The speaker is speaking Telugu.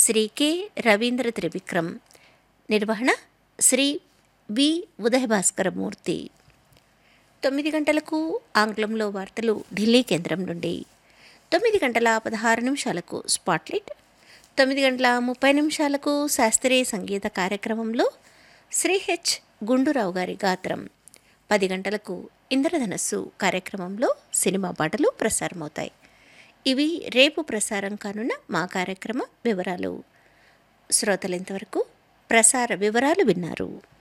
శ్రీ కె రవీంద్ర త్రివిక్రమ్ నిర్వహణ శ్రీ వి ఉదయభాస్కరమూర్తి తొమ్మిది గంటలకు ఆంగ్లంలో వార్తలు ఢిల్లీ కేంద్రం నుండి తొమ్మిది గంటల పదహారు నిమిషాలకు స్పాట్లైట్ తొమ్మిది గంటల ముప్పై నిమిషాలకు శాస్త్రీయ సంగీత కార్యక్రమంలో శ్రీ హెచ్ గుండూరావు గారి గాత్రం పది గంటలకు ఇంద్రధనస్సు కార్యక్రమంలో సినిమా పాటలు ప్రసారమవుతాయి ఇవి రేపు ప్రసారం కానున్న మా కార్యక్రమ వివరాలు శ్రోతలు ఇంతవరకు ప్రసార వివరాలు విన్నారు